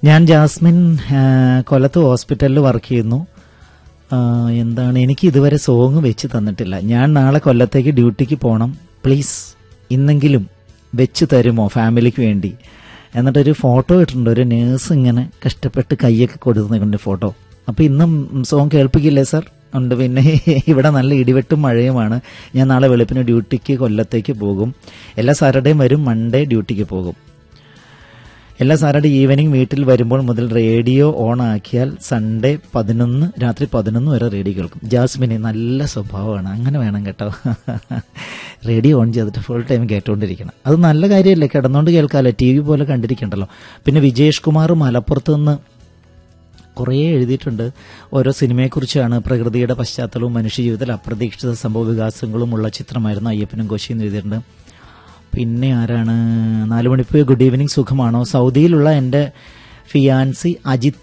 ഞാൻ ജാസ്മിൻ ആ, കൊല്ലത്ത് ഹോസ്പിറ്റലിൽ വർക്ക് ചെയ്യുന്നു ആ, എന്താണ് എനിക്ക് ഇതുവരെ സോങ് വെച്ച് തന്നിട്ടില്ല ഞാൻ നാളെ കൊല്ലത്തേക്ക് ഡ്യൂട്ടിക്ക് പോകണം പ്ലീസ് ഇന്നെങ്കിലും വെച്ച് തരുമോ ഫാമിലിക്ക് വേണ്ടി എന്നിട്ടൊരു ഫോട്ടോ ഇട്ടിട്ടുണ്ട് ഒരു നേഴ്സ് ഇങ്ങനെ കഷ്ടപ്പെട്ട് കൈയൊക്കെ കൊടുക്കുന്നുണ്ട് ഫോട്ടോ അപ്പൊ ഇന്നും സോങ് കേൾപ്പിക്കില്ലേ സർ ഉണ്ട് പിന്നെ ഇവിടെ നല്ല ഇടിവെട്ടും മഴയുമാണ് ഞാൻ നാളെ വെളുപ്പിന് ഡ്യൂട്ടിക്ക് കൊല്ലത്തേക്ക് പോകും എല്ലാ സാറ്റർഡേയും വരും മൺഡേ ഡ്യൂട്ടിക്ക് പോകും എല്ലാ സാറ്റർഡേ ഈവനിങ് വീട്ടിൽ വരുമ്പോൾ മുതൽ റേഡിയോ ഓൺ ആക്കിയാൽ സൺഡേ പതിനൊന്ന് രാത്രി പതിനൊന്ന് വരെ റേഡിയോ കേൾക്കും ജാസ്മിന് നല്ല സ്വഭാവമാണ് അങ്ങനെ വേണം കേട്ടോ റേഡിയോ ഓൺ ചെയ്തിട്ട് ഫുൾ ടൈം കേട്ടുകൊണ്ടിരിക്കണം അത് നല്ല കാര്യമല്ലേ കിടന്നുകൊണ്ട് കേൾക്കാമല്ലോ ടി വി പോലെ കണ്ടിരിക്കണ്ടല്ലോ പിന്നെ വിജേഷ് കുമാർ മലപ്പുറത്ത് നിന്ന് കുറേ എഴുതിയിട്ടുണ്ട് ഓരോ സിനിമയെക്കുറിച്ചാണ് പ്രകൃതിയുടെ പശ്ചാത്തലവും മനുഷ്യജീവിതത്തിൽ അപ്രതീക്ഷിത സംഭവ വികാസങ്ങളുമുള്ള ചിത്രമായിരുന്നു അയ്യപ്പനും കോശിയും എഴുതിയിട്ടുണ്ട് പിന്നെ ആരാണ് നാലുമണിപ്പ് ഗുഡ് ഈവനിങ് സുഖമാണോ സൗദിയിലുള്ള എൻ്റെ ഫിയാൻസി അജിത്